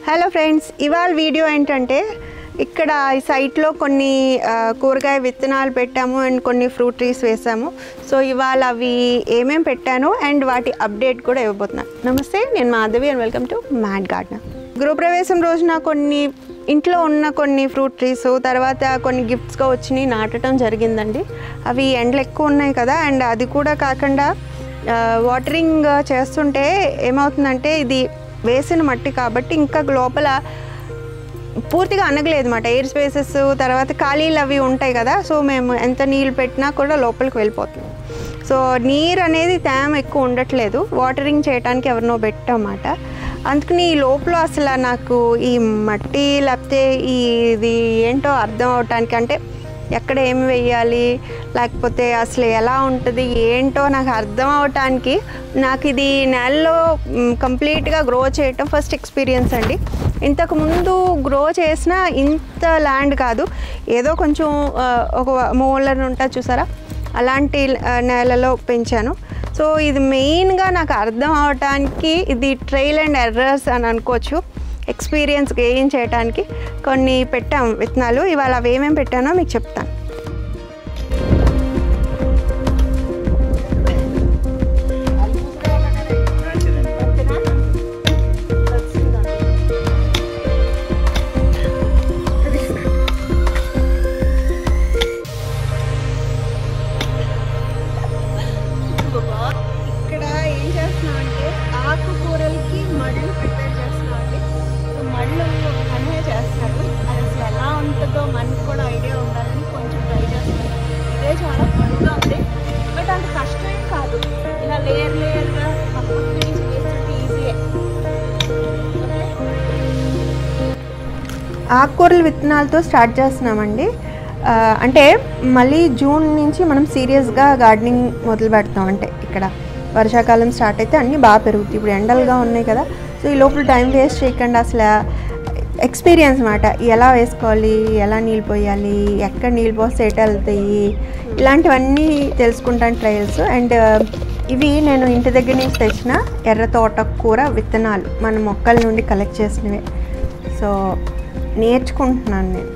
Hello friends ఇవాళ video ఏంటంటే ఇక్కడ ఈ సైట్లో కొన్ని ఆ, కూరగాయ విత్తనాలు పెట్టాము అండ్ కొన్ని ఫ్రూట్ ట్రీస్ వేసాము సో ఇవాళ అవి ఏమేం పెట్టాను అండ్ వాటి అప్డేట్ కూడా ఇవ్వబోతున్నాను నమస్తే నేను Madhavi and welcome to mad garden గృహప్రవేశం రోజున కొన్ని ఇంట్లో ఉన్న కొన్ని ఫ్రూట్ ట్రీస్ తర్వాత కొన్ని గిఫ్ట్స్గా వచ్చినాయి నాటడం జరిగిందండి అవి ఎండలు ఎక్కువ ఉన్నాయి కదా అండ్ అది కూడా కాకుండా ఆ, వాటరింగ్ చేస్తుంటే ఏమవుతుందంటే ఇది వేసిన మట్టి కాబట్టి ఇంకా లోపల పూర్తిగా అనగలేదు మాట ఎయిర్ స్పేసెస్ తర్వాత ఖాళీలు అవి ఉంటాయి కదా సో మేము ఎంత నీళ్ళు పెట్టినా కూడా లోపలికి వెళ్ళిపోతుంది సో నీరు అనేది తేమ ఎక్కువ ఉండట్లేదు వాటరింగ్ చేయడానికి ఎవరినో పెట్టామాట అందుకని ఈ లోపల అసలు నాకు ఈ మట్టి లేకపోతే ఈ ఇది ఏంటో అర్థం అవటానికి అంటే ఎక్కడ ఏం వేయాలి లేకపోతే అసలు ఎలా ఉంటుంది ఏంటో నాకు అర్థం అవటానికి నాకు ఇది నెలలో కంప్లీట్గా గ్రో చేయటం ఫస్ట్ ఎక్స్పీరియన్స్ అండి ఇంతకు ముందు గ్రో చేసిన ఇంత ల్యాండ్ కాదు ఏదో కొంచెం ఆ, ఒక మూలన ఉంటుంది చూసారా అలాంటి ఆ, నేలలో పెంచాను సో ఇది మెయిన్గా నాకు అర్థం అవటానికి ఇది ట్రైల్ అండ్ ఎర్రర్స్ అని అనుకోవచ్చు ఎక్స్పీరియన్స్ గెయిన్ చేయడానికి కొన్ని పెట్టాం విత్తనాలు ఇవాళ అవి ఏమేమి పెట్టానో మీకు చెప్తాను ఇక్కడ ఏం చేస్తున్నాం అంటే ఆకుకూరలకి మళ్ళు ప్రిపేర్ చేస్తున్నాం అండి సో మళ్ళు కన్వే చేస్తారు అది అసలు ఎలా ఉంటుందో మనకు కూడా ఐడియా ఉండాలని కొంచెం ట్రై చేస్తున్నాం ఇదే చాలా పొడుగా ఉంది బట్ అంత కష్టమేం కాదు ఇలా లేయర్ లేయర్గా పక్కన నుంచి వేస్తుంటే ఈజీయే ఆకుకూరల విత్తనాలతో స్టార్ట్ చేస్తున్నామండి ఆ, అంటే మళ్ళీ జూన్ నుంచి మనం సీరియస్గా గార్డెనింగ్ మొదలు పెడతాం అంటే ఇక్కడ వర్షాకాలం స్టార్ట్ అయితే అన్నీ బాగా పెరుగుతాయి ఇప్పుడు ఎండలుగా ఉన్నాయి కదా సో ఈ లోపల టైం వేస్ట్ చేయకుండా అసలు ఎక్స్పీరియన్స్ మాట ఎలా వేసుకోవాలి ఎలా నీళ్ళు పోయాలి ఎక్కడ నీళ్ళు పోస్తే ఎటు వెళ్తాయి ఇలాంటివన్నీ తెలుసుకుంటాను ట్రయల్స్ అండ్ ఇవి నేను ఇంటి దగ్గర నుంచి తెచ్చిన ఎర్ర తోటకూర విత్తనాలు మన మొక్కల నుండి కలెక్ట్ చేసినవే సో నేర్చుకుంటున్నాను నేను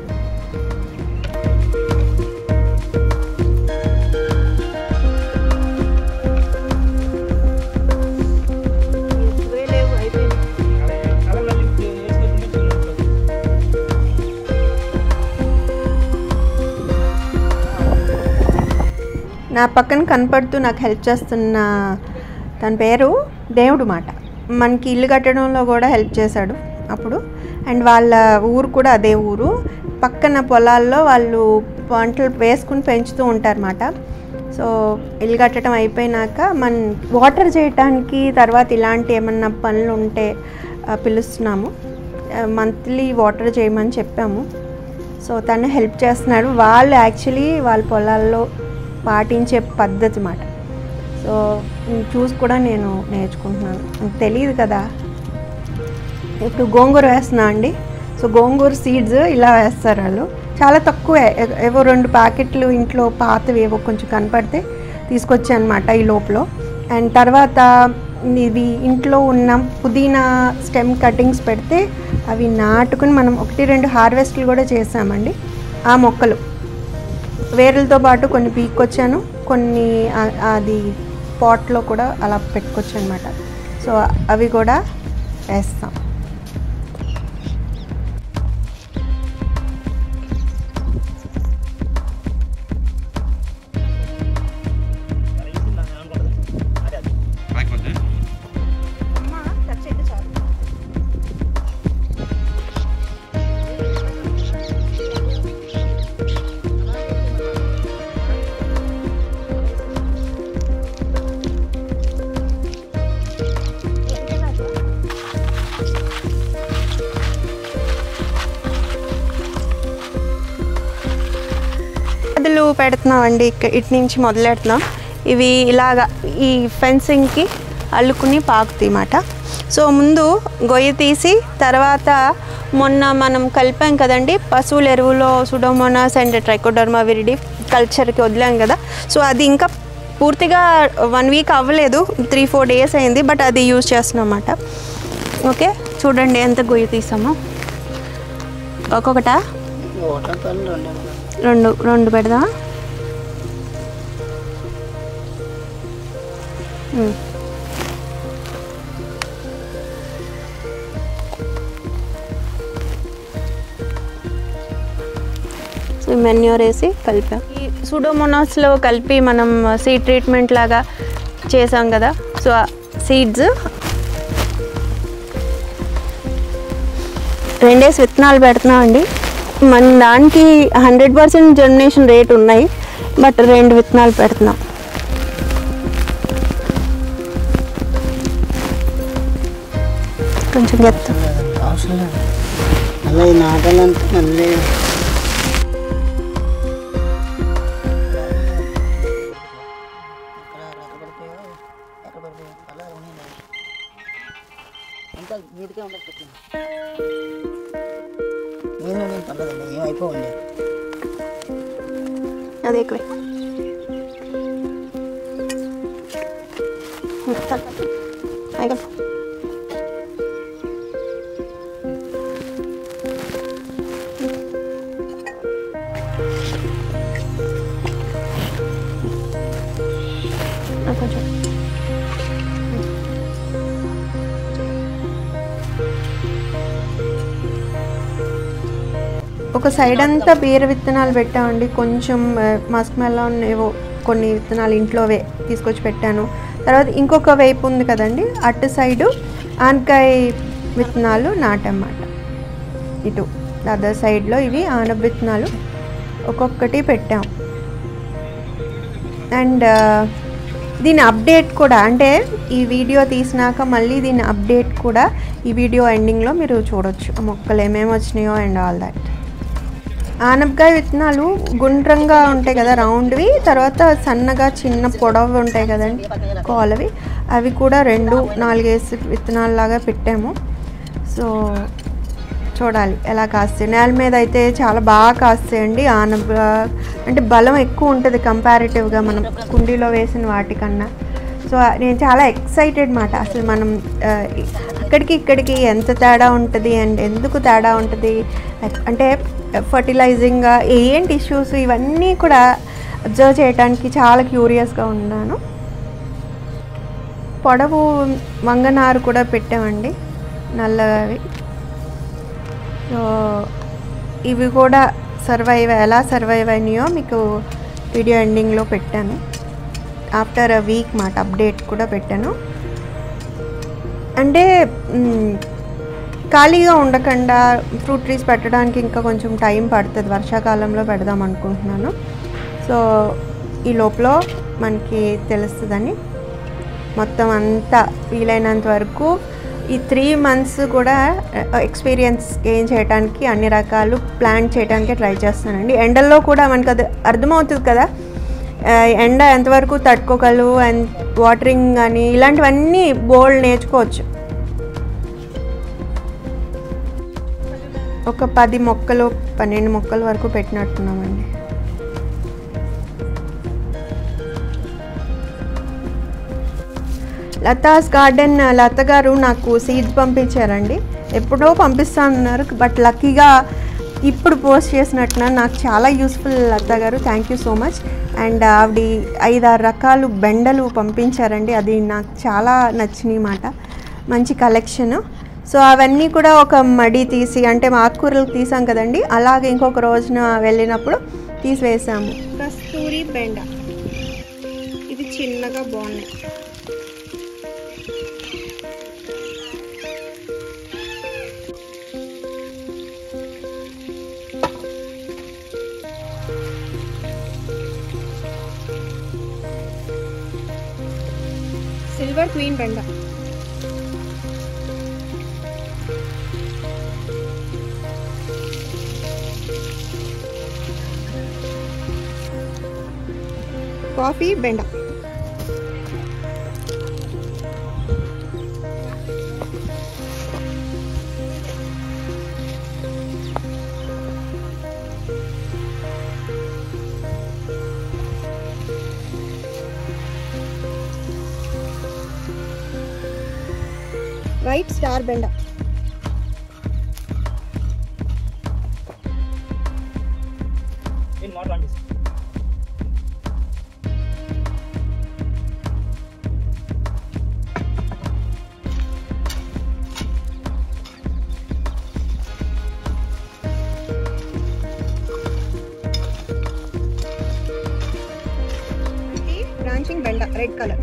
నా పక్కన కనపడుతూ నాకు హెల్ప్ చేస్తున్న తన పేరు దేవుడు మాట మనకి ఇల్లు కట్టడంలో కూడా హెల్ప్ చేశాడు అప్పుడు అండ్ వాళ్ళ ఊరు కూడా అదే ఊరు పక్కన పొలాల్లో వాళ్ళు పంటలు వేసుకుని పెంచుతూ ఉంటారన్నమాట సో ఇల్లు కట్టడం అయిపోయినాక మన వాటర్ చేయటానికి తర్వాత ఇలాంటి ఏమన్నా పనులు ఉంటే ఆ, పిలుస్తున్నాము మంత్లీ వాటర్ చేయమని చెప్పాము సో తను హెల్ప్ చేస్తున్నాడు వాళ్ళు యాక్చువల్లీ వాళ్ళ పొలాల్లో పాటించే పద్ధతి మాట సో ఇది చూసి కూడా నేను నేర్చుకుంటున్నాను నాకు తెలియదు కదా ఇప్పుడు గోంగూర వేస్తున్నా అండి సో గోంగూర సీడ్స్ ఇలా వేస్తారు వాళ్ళు చాలా తక్కువే ఎ- ఏవో రెండు ప్యాకెట్లు ఇంట్లో పాతవి ఏవో కొంచెం కనపడితే తీసుకొచ్చాను అనమాట ఈ లోపల అండ్ తర్వాత ఇవి ఇంట్లో ఉన్న పుదీనా స్టెమ్ కటింగ్స్ పెడితే అవి నాటుకుని మనం ఒకటి రెండు హార్వెస్ట్లు కూడా చేసామండి ఆ మొక్కలు వేర్లతో పాటు కొన్ని పీక్కొచ్చాను కొన్ని ఆ- అది పాట్లో కూడా అలా పెట్టుకోవచ్చు అనమాట సో అవి కూడా వేస్తాం మొదలు పెడుతున్నామండి ఇక్క- ఇటు నుంచి మొదలెడుతున్నాం ఇవి ఇలాగా ఈ ఫెన్సింగ్కి అల్లుకుని పాకుతాయి మాట సో ముందు గొయ్యి తీసి తర్వాత మొన్న మనం కలిపాం కదండి పశువుల ఎరువులో సుడోమోనాస్ అండ్ ట్రైకోడర్మా విరిడి కల్చర్కి వదిలాం కదా సో అది ఇంకా పూర్తిగా వన్ వీక్ అవ్వలేదు త్రీ ఫోర్ డేస్ అయింది బట్ అది యూజ్ చేస్తున్నాం అన్నమాట ఓకే చూడండి ఎంత గొయ్యి తీసామో ఒక్కొక్కట ఓటం పని రెండు రెండు రెండు పెడదామా ఉమ్. సో మెన్యూర్ వేసి కలిపాం ఈ సూడోమోనాస్లో కలిపి మనం సీడ్ ట్రీట్మెంట్ లాగా చేసాం కదా సో సీడ్స్ రెండేసి విత్తనాలు పెడుతున్నాం అండి మన దానికి హండ్రెడ్ పర్సెంట్ జర్మినేషన్ రేట్ ఉన్నాయి బట్ రెండు విత్తనాలు పెడుతున్నాం కొంచెం గెత్త అవసరం లేదు మళ్ళీ ఈ నాటాలంటే మళ్ళీ ఇంకా నీటిగా ఉండదు పెట్టింది నేను నేను పర్లేదండి ఏమైపోండి అదే ఎక్కువే అయిగా కొంచెం ఒక సైడ్ అంతా బీర విత్తనాలు పెట్టామండి కొంచెం మస్క్ మెలాన్ ఏవో కొన్ని విత్తనాలు ఇంట్లోవే తీసుకొచ్చి పెట్టాను తర్వాత ఇంకొక వైపు ఉంది కదండి అటు సైడు ఆనకాయ విత్తనాలు నాటన్నమాట ఇటు అదర్ సైడ్లో ఇవి ఆనప విత్తనాలు ఒక్కొక్కటి పెట్టాం అండ్ దీని అప్డేట్ కూడా అంటే ఈ వీడియో తీసినాక మళ్ళీ దీని అప్డేట్ కూడా ఈ వీడియో ఎండింగ్లో మీరు చూడొచ్చు ఆ మొక్కలు ఏమేమి వచ్చినాయో అండ్ ఆల్ దట్ ఆనపకాయ విత్తనాలు గుండ్రంగా ఉంటాయి కదా రౌండ్వి తర్వాత సన్నగా చిన్న పొడవు ఉంటాయి కదండి కోలవి అవి కూడా రెండు నాలుగేసి విత్తనాలలాగా పెట్టాము సో చూడాలి ఎలా కాస్తాయి నేల మీద అయితే చాలా బాగా కాస్తాయండి ఆనప అంటే బలం ఎక్కువ ఉంటుంది కంపారిటివ్గా మనం కుండీలో వేసిన వాటికన్నా సో నేను చాలా ఎక్సైటెడ్ మాట అసలు మనం ఆ, అక్కడికి ఇక్కడికి ఎంత తేడా ఉంటుంది అండ్ ఎందుకు తేడా ఉంటుంది అంటే ఫర్టిలైజింగ్ ఏంటి ఇష్యూస్ ఇవన్నీ కూడా అబ్జర్వ్ చేయడానికి చాలా క్యూరియస్గా ఉన్నాను పొడవు వంగనారు కూడా పెట్టామండి నల్లవి సో ఇవి కూడా సర్వైవ్ ఎలా సర్వైవ్ అయినాయో మీకు వీడియో ఎండింగ్లో పెట్టాను ఆఫ్టర్ అ వీక్ మాట అప్డేట్ కూడా పెట్టాను అంటే మ్, ఖాళీగా ఉండకుండా ఫ్రూట్ ట్రీస్ పెట్టడానికి ఇంకా కొంచెం టైం పడుతుంది వర్షాకాలంలో పెడదాం అనుకుంటున్నాను సో ఈ లోపల మనకి తెలుస్తుందని మొత్తం అంతా వీలైనంత వరకు ఈ త్రీ మంత్స్ కూడా ఎక్స్పీరియన్స్ గెయిన్ చేయడానికి అన్ని రకాలు ప్లాన్ చేయడానికి ట్రై చేస్తానండి ఎండల్లో కూడా మనకు అది అర్థమవుతుంది కదా ఆ, ఎండ ఎంతవరకు తట్టుకోగలవు అండ్ వాటరింగ్ కానీ ఇలాంటివన్నీ బోల్డ్ నేర్చుకోవచ్చు ఒక పది మొక్కలు పన్నెండు మొక్కల వరకు పెట్టినట్టున్నామండి లతాస్ గార్డెన్ లత గారు నాకు సీడ్స్ పంపించారండి ఎప్పుడో పంపిస్తానన్నారు బట్ లక్కీగా ఇప్పుడు పోస్ట్ చేసినట్టున నాకు చాలా useful Latha garu thank you so much and ఆవిడ ఐదారు రకాలు బెండలు పంపించారండి అది నాకు చాలా నచ్చినాయి మాట మంచి కలెక్షన్ సో అవన్నీ కూడా ఒక మడి తీసి అంటే మా ఆకుకూరలు తీసాం కదండి అలాగే ఇంకొక రోజున వెళ్ళినప్పుడు తీసివేసాము కస్తూరి బెండ ఇది చిన్నగా బాగున్నాయి సిల్వర్ క్వీన్ బెండ కాఫీ బెండ వైట్ స్టార్ బెండ బెండ రెడ్ కలర్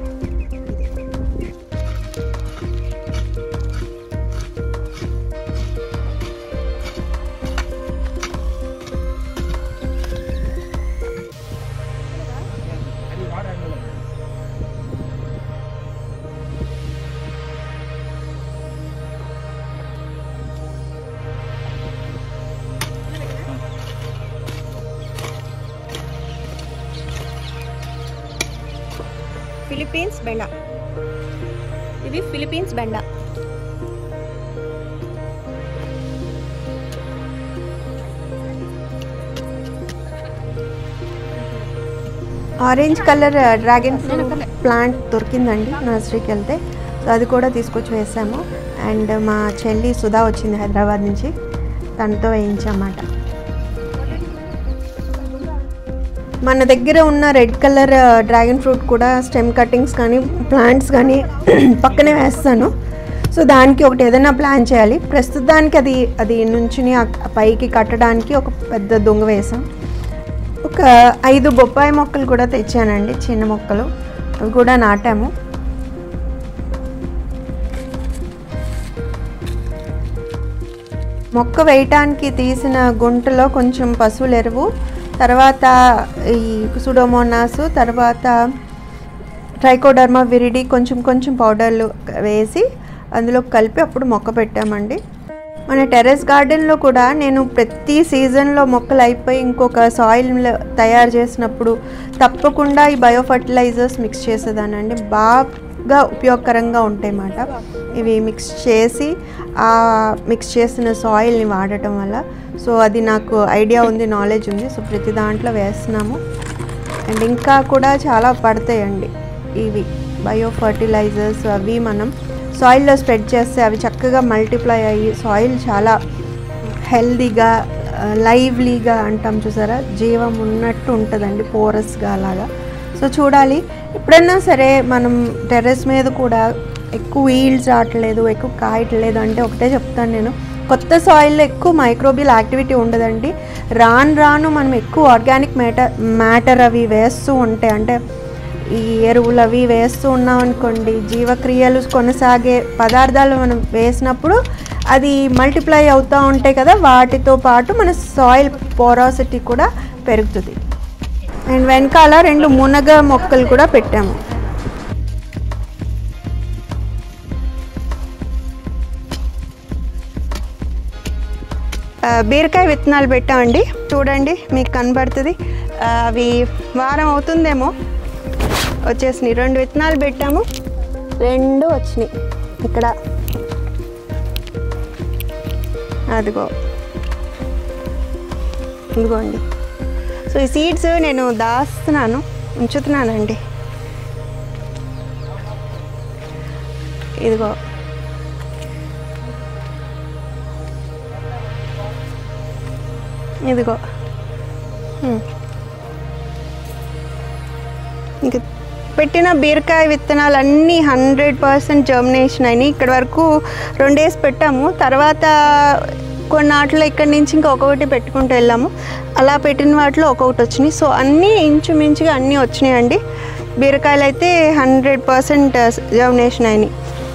ఫిలిప్పీన్స్ బెండ ఇది ఫిలిప్పీన్స్ బెండ orange colour dragon fruit plant దొరికిందండి నర్సరీకి వెళ్తే సో అది కూడా తీసుకొచ్చి వేసాము అండ్ మా చెల్లి సుధా వచ్చింది హైదరాబాద్ నుంచి తనతో వేయించామాట మన దగ్గర ఉన్న రెడ్ కలర్ డ్రాగన్ ఫ్రూట్ కూడా స్టెమ్ కటింగ్స్ కానీ ప్లాంట్స్ కానీ పక్కనే వేస్తాను సో దానికి ఒకటి ఏదైనా ప్లాన్ చేయాలి ప్రస్తుతానికి అది అది నుంచుని ఆ పైకి కట్టడానికి ఒక పెద్ద దొంగ వేసాం ఒక ఐదు బొప్పాయి మొక్కలు కూడా తెచ్చానండి చిన్న మొక్కలు అవి కూడా నాటాము మొక్క వేయటానికి తీసిన గుంటలో కొంచెం పశువుల ఎరువు తర్వాత ఈ సుడోమోనాస్ తర్వాత ట్రైకోడర్మా విరిడి కొంచెం కొంచెం పౌడర్లు వేసి అందులో కలిపి అప్పుడు మొక్క పెట్టామండి మన టెర్రస్ గార్డెన్లో కూడా నేను ప్రతి సీజన్లో మొక్కలు అయిపోయి ఇంకొక సాయిల్ తయారు చేసినప్పుడు తప్పకుండా ఈ బయో ఫర్టిలైజర్స్ మిక్స్ చేసేదానండి బాగా ఉపయోగకరంగా ఉంటాయి అన్నమాట ఇవి మిక్స్ చేసి ఆ మిక్స్ చేసిన సాయిల్ని వాడటం వల్ల సో అది నాకు ఐడియా ఉంది నాలెడ్జ్ ఉంది సో ప్రతి దాంట్లో వేస్తున్నాము అండ్ ఇంకా కూడా చాలా పడతాయండి ఇవి బయో ఫర్టిలైజర్స్ అవి మనం సాయిల్లో స్ప్రెడ్ చేస్తే అవి చక్కగా మల్టిప్లై అయ్యి సాయిల్ చాలా హెల్దీగా లైవ్లీగా అంటాం చూసారా జీవం ఉన్నట్టు ఉంటుందండి పోరస్గా అలాగా సో చూడాలి ఎప్పుడైనా సరే మనం టెర్రస్ మీద కూడా ఎక్కువ ఈల్డ్స్ రావట్లేదు ఎక్కువ కాయట్లేదు అంటే ఒకటే చెప్తాను నేను కొత్త సాయిల్లో ఎక్కువ మైక్రోబియల్ యాక్టివిటీ ఉండదండి రాను రాను మనం ఎక్కువ ఆర్గానిక్ మ్యాటర్ మ్యాటర్ అవి వేస్తూ ఉంటే అంటే ఈ ఎరువులు అవి వేస్తూ ఉన్నాం అనుకోండి జీవక్రియలు కొనసాగే పదార్థాలు మనం వేసినప్పుడు అది మల్టిప్లై అవుతూ ఉంటాయి కదా వాటితో పాటు మన సాయిల్ పోరాసిటీ కూడా పెరుగుతుంది అండ్ వెనకాల రెండు మునగ మొక్కలు కూడా పెట్టాము ఆ, బీరకాయ విత్తనాలు పెట్టామండి చూడండి మీకు కనబడుతుంది ఆ, అవి వారం అవుతుందేమో వచ్చేసినాయి రెండు విత్తనాలు పెట్టాము రెండు వచ్చినాయి ఇక్కడ అదిగో ఇదిగోండి సో ఈ సీడ్స్ నేను దాస్తున్నాను ఉంచుతున్నానండి ఇదిగో ఇదిగో హ్మ్. ఇంక పెట్టిన బీరకాయ విత్తనాలు అన్నీ హండ్రెడ్ పర్సెంట్ జర్మినేషన్ అయినాయి ఇక్కడ వరకు రెండేసి పెట్టాము తర్వాత కొన్నాటిలో ఇక్కడి నుంచి ఇంకా ఒక్కొక్కటి పెట్టుకుంటూ వెళ్ళాము అలా పెట్టిన వాటిలో ఒక్కొక్కటి వచ్చినాయి సో అన్నీ ఇంచుమించుగా అన్నీ వచ్చినాయండి బీరకాయలు అయితే హండ్రెడ్ పర్సెంట్ జర్మినేషన్ అయినాయి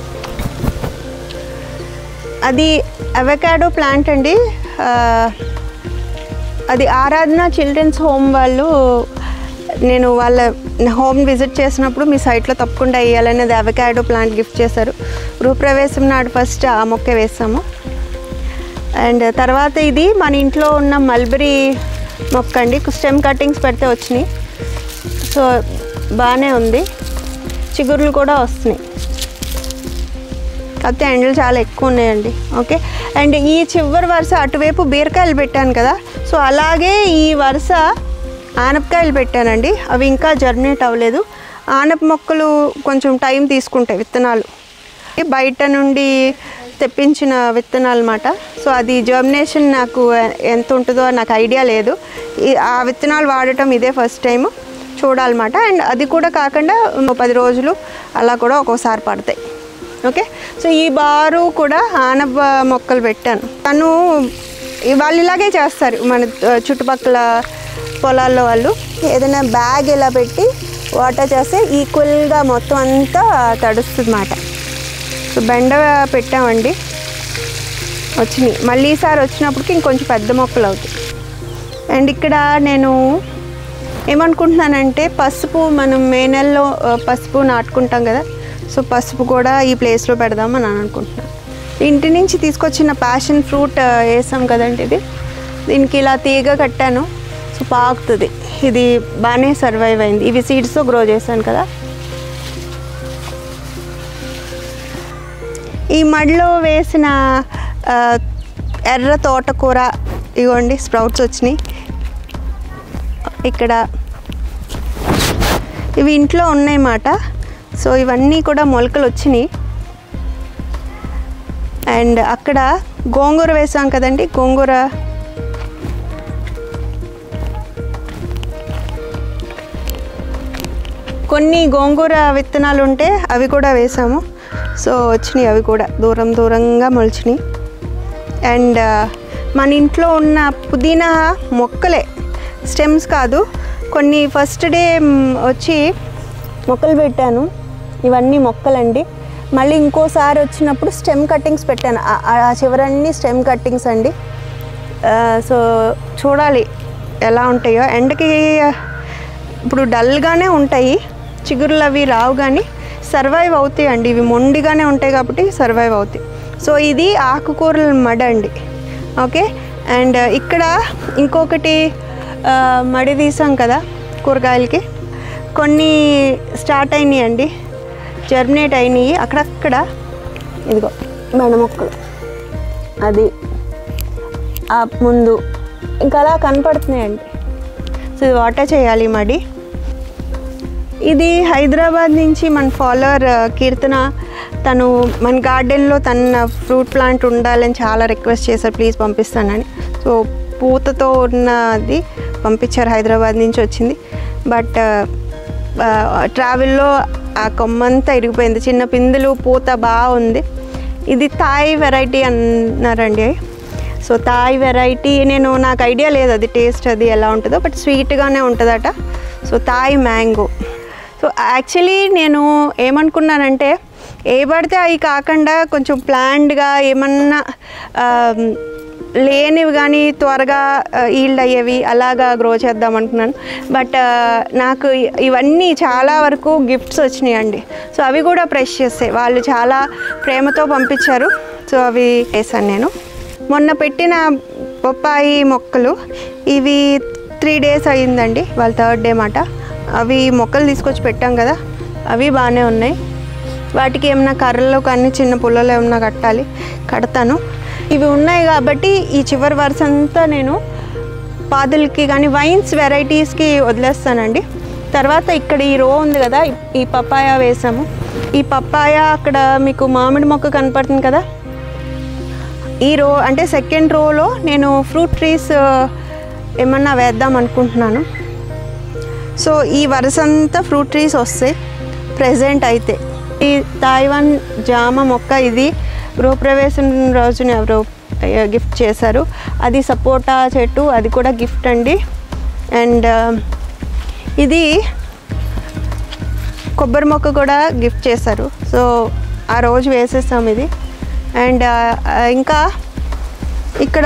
అది అవకాడో ప్లాంట్ అండి ఆ, అది ఆరాధన చిల్డ్రన్స్ హోమ్ వాళ్ళు నేను వాళ్ళ హోమ్ విజిట్ చేసినప్పుడు మీ సైట్లో తప్పకుండా వేయాలనేది అవకాడో ప్లాంట్ గిఫ్ట్ చేశారు గృహప్రవేశం నాడు ఫస్ట్ ఆ మొక్క వేసాము అండ్ తర్వాత ఇది మన ఇంట్లో ఉన్న మల్బరీ మొక్క అండి స్టెమ్ కటింగ్స్ పెడితే వచ్చినాయి సో బాగానే ఉంది చిగుర్లు కూడా వస్తున్నాయి కాకపోతే ఎండలు చాలా ఎక్కువ ఉన్నాయండి ఓకే అండ్ ఈ చివరి వరుస అటువైపు బీరకాయలు పెట్టాను కదా సో అలాగే ఈ వరుస ఆనపకాయలు పెట్టానండి అవి ఇంకా జర్మినేట్ అవ్వలేదు ఆనప మొక్కలు కొంచెం టైం తీసుకుంటాయి విత్తనాలు ఈ బయట నుండి తెప్పించిన విత్తనాలు అన్నమాట సో అది జర్మినేషన్ నాకు ఎంత ఉంటుందో నాకు ఐడియా లేదు ఈ- ఆ విత్తనాలు వాడటం ఇదే ఫస్ట్ టైం చూడాలన్నమాట అండ్ అది కూడా కాకుండా ఇంకో పది రోజులు అలా కూడా ఒక్కోసారి పడతాయి ఓకే సో ఈ బారు కూడా ఆనప మొక్కలు పెట్టాను తను ఈ వాళ్ళు ఇలాగే చేస్తారు మన ఆ, చుట్టుపక్కల పొలాల్లో వాళ్ళు ఏదైనా బ్యాగ్ ఇలా పెట్టి వాటర్ చేస్తే ఈక్వల్గా మొత్తం అంతా తడుస్తుంది అన్నమాట సో బెండ పెట్టామండి వచ్చినాయి మళ్ళీ ఈసారి వచ్చినప్పటికి ఇంకొంచెం పెద్ద మొక్కలు అవుతాయి అండ్ ఇక్కడ నేను ఏమనుకుంటున్నానంటే పసుపు మనం మే నెలలో ఆ, పసుపు నాటుకుంటాం కదా సో పసుపు కూడా ఈ ప్లేస్లో పెడదామని అని అనుకుంటున్నాను ఇంటి నుంచి తీసుకొచ్చిన ప్యాషన్ ఫ్రూట్ ఆ, వేసాం కదండి ఇది దీనికి ఇలా తీగ కట్టాను సో పాకుతుంది ఇది బాగానే సర్వైవ్ అయింది ఇవి సీడ్స్తో గ్రో చేశాను కదా ఈ మడిలో వేసిన ఆ, ఎర్ర తోటకూర ఇగోండి స్ప్రౌట్స్ వచ్చినాయి ఇక్కడ ఇవి ఇంట్లో ఉన్నాయన్నమాట సో ఇవన్నీ కూడా మొలకలు వచ్చినాయి అండ్ అక్కడ గోంగూర వేసాం కదండి గోంగూర కొన్ని గోంగూర విత్తనాలు ఉంటే అవి కూడా వేసాము సో వచ్చినాయి అవి కూడా దూరం దూరంగా మొలిచినాయి అండ్ మన ఇంట్లో ఉన్న పుదీనా మొక్కలే స్టెమ్స్ కాదు కొన్ని ఫస్ట్ డే వచ్చి మొక్కలు పెట్టాను ఇవన్నీ మొక్కలండి మళ్ళీ ఇంకోసారి వచ్చినప్పుడు స్టెమ్ కట్టింగ్స్ పెట్టాను ఆ- ఆ చివరన్నీ స్టెమ్ కట్టింగ్స్ అండి ఆ, సో చూడాలి ఎలా ఉంటాయో ఎండకి ఇప్పుడు డల్గానే ఉంటాయి చిగురులు అవి రావు కానీ సర్వైవ్ అవుతాయి అండి ఇవి మొండిగానే ఉంటాయి కాబట్టి సర్వైవ్ అవుతాయి సో ఇది ఆకుకూరల మడ అండి ఓకే అండ్ ఇక్కడ ఇంకొకటి ఆ, మడి తీసాం కదా కూరగాయలకి కొన్ని స్టార్ట్ అయినాయి అండి జర్మినేట్ అయినాయి అక్కడక్కడ ఇదిగో మెడ మొక్కలు అది ఆ ముందు ఇంకా అలా కనపడుతున్నాయండి సో ఇది వాటర్ చేయాలి ఈ మడి ఇది హైదరాబాద్ నుంచి మన ఫాలోవర్ కీర్తన తను మన గార్డెన్లో తన ఫ్రూట్ ప్లాంట్ ఉండాలని చాలా రిక్వెస్ట్ చేశారు ప్లీజ్ పంపిస్తానని సో పూతతో ఉన్నది పంపించారు హైదరాబాద్ నుంచి వచ్చింది బట్ ట్రావెల్లో ఆ కొమ్మంతా ఇరిగిపోయింది చిన్న పిందులు పూత బాగుంది ఇది థాయ్ వెరైటీ అన్నారండి సో థాయ్ వెరైటీ నేను నాకు ఐడియా లేదు అది టేస్ట్ అది ఎలా ఉంటుందో బట్ స్వీట్గానే ఉంటుందట so Thai mango so actually నేను ఏమనుకున్నానంటే ఏ పడితే అవి కాకుండా కొంచెం ప్లాన్డ్గా ఏమన్నా ఆ, లేనివి కానీ త్వరగా ఈల్డ్ అయ్యేవి అలాగా గ్రో చేద్దాం అనుకున్నాను బట్ నాకు ఇ- ఇవన్నీ చాలా వరకు గిఫ్ట్స్ వచ్చినాయండి సో అవి కూడా ప్రెష్ చేస్తాయి వాళ్ళు చాలా ప్రేమతో పంపించారు సో అవి వేసాను నేను మొన్న పెట్టిన బొప్పాయి మొక్కలు ఇవి త్రీ డేస్ అయ్యిందండి వాళ్ళ థర్డ్ డే మాట అవి మొక్కలు తీసుకొచ్చి పెట్టాం కదా అవి బాగానే ఉన్నాయి వాటికి ఏమైనా కర్రలు కానీ చిన్న పుల్లలు ఏమైనా కట్టాలి కడతాను ఇవి ఉన్నాయి కాబట్టి ఈ చివరి వరుస అంతా నేను పాదులకి కానీ వైన్స్ వెరైటీస్కి వదిలేస్తానండి తర్వాత ఇక్కడ ఈ రో ఉంది కదా ఈ- ఈ పపాయ వేసాము ఈ పపాయ అక్కడ మీకు మామిడి మొక్క కనపడుతుంది కదా ఈ రో అంటే సెకండ్ రోలో నేను ఫ్రూట్ ట్రీస్ ఏమన్నా వేద్దాం అనుకుంటున్నాను సో ఈ వరుస అంతా ఫ్రూట్ ట్రీస్ వస్తాయి ప్రజెంట్ అయితే ఈ తాయివాన్ జామ మొక్క ఇది గృహప్రవేశం రోజున ఎవరో గిఫ్ట్ చేశారు అది సపోటా చెట్టు అది కూడా గిఫ్ట్ అండి అండ్ ఇది కొబ్బరి మొక్క కూడా గిఫ్ట్ చేశారు సో ఆ రోజు వేసేస్తాం ఇది అండ్ ఇంకా ఇక్కడ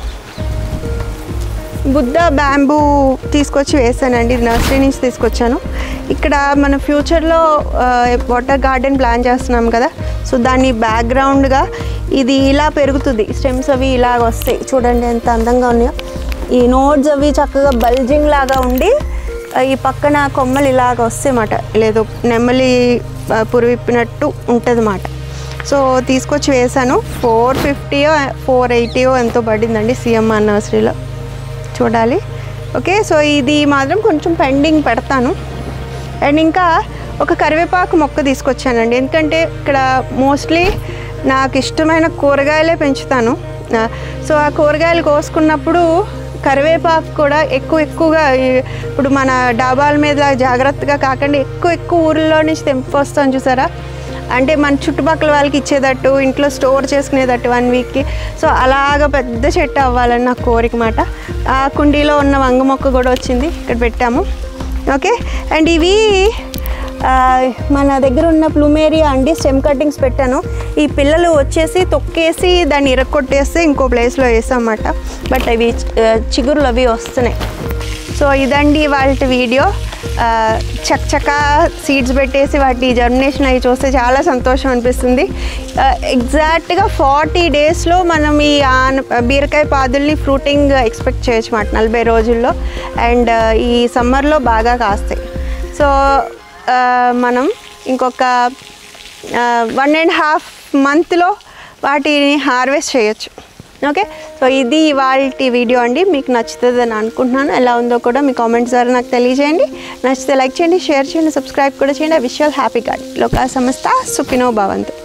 బుద్ధ బ్యాంబూ తీసుకొచ్చి వేసానండి ఇది నర్సరీ నుంచి తీసుకొచ్చాను ఇక్కడ మన ఫ్యూచర్లో వాటర్ గార్డెన్ ప్లాన్ చేస్తున్నాం కదా సో దాన్ని బ్యాక్గ్రౌండ్గా ఇది ఇలా పెరుగుతుంది స్టెమ్స్ అవి ఇలాగ వస్తాయి చూడండి ఎంత అందంగా ఉన్నాయో ఈ నోడ్స్ అవి చక్కగా బల్జింగ్ లాగా ఉండి ఆ, ఈ పక్కన కొమ్మలు ఇలాగ వస్తాయి అన్నమాట లేదు నెమ్మలి ఆ, పురివిప్పినట్టు ఉంటుంది అన్నమాట సో తీసుకొచ్చి వేసాను ఫోర్ ఫిఫ్టీయో ఫోర్ ఎయిటీయో ఎంతో పడిందండి సిఎంఆర్ నర్సరీలో చూడాలి ఓకే సో ఇది మాత్రం కొంచెం పెండింగ్ పెడతాను అండ్ ఇంకా ఒక కరివేపాకు మొక్క తీసుకొచ్చానండి ఎందుకంటే ఇక్కడ మోస్ట్లీ నాకు ఇష్టమైన కూరగాయలే పెంచుతాను ఆ, సో ఆ కూరగాయలు కోసుకున్నప్పుడు కరివేపాకు కూడా ఎక్కువ ఎక్కువగా ఈ- ఇప్పుడు మన డాబాల మీద జాగ్రత్తగా కాకుండా ఎక్కువ ఎక్కువ ఊర్లో నుంచి తెంపుకొస్తాం చూసారా అంటే మన చుట్టుపక్కల వాళ్ళకి ఇచ్చేటట్టు ఇంట్లో స్టోర్ చేసుకునేటట్టు వన్ వీక్కి సో అలాగ పెద్ద చెట్టు అవ్వాలని నా కోరిక మాట ఆ కుండీలో ఉన్న వంగ మొక్క కూడా వచ్చింది ఇక్కడ పెట్టాము ఓకే అండ్ ఇవి ఆ, మన దగ్గర ఉన్న ప్లూమేరియా అండి స్టెమ్ కటింగ్స్ పెట్టాను ఈ పిల్లలు వచ్చేసి తొక్కేసి దాన్ని ఇరక్కొట్టేస్తే ఇంకో ప్లేస్లో వేసామన్నమాట బట్ అవి ఆ, చిగురులు అవి వస్తున్నాయి సో ఇదండి వాళ్ళ వీడియో ఆ, చక్ చకా సీడ్స్ పెట్టేసి వాటి జర్మినేషన్ అవి చూస్తే చాలా సంతోషం అనిపిస్తుంది ఆ, ఎగ్జాక్ట్గా ఫార్టీ డేస్లో మనం ఈ ఆన బీరకాయ పాదుల్ని ఫ్రూటింగ్ ఎక్స్పెక్ట్ చేయొచ్చు మాట నలభై రోజుల్లో అండ్ ఈ సమ్మర్లో బాగా కాస్తాయి సో ఆ, మనం ఇంకొక వన్ అండ్ హాఫ్ మంత్లో వాటిని హార్వెస్ట్ చేయొచ్చు ఓకే సో ఇది ఇవాళ వీడియో అండి మీకు నచ్చుతుంది అని అనుకుంటున్నాను ఎలా ఉందో కూడా మీ కామెంట్స్ ద్వారా నాకు తెలియజేయండి నచ్చితే లైక్ చేయండి షేర్ చేయండి సబ్స్క్రైబ్ కూడా చేయండి విషయాలు హ్యాపీ గాడ్ లోకా సంస్థ సుఖినో భవంతు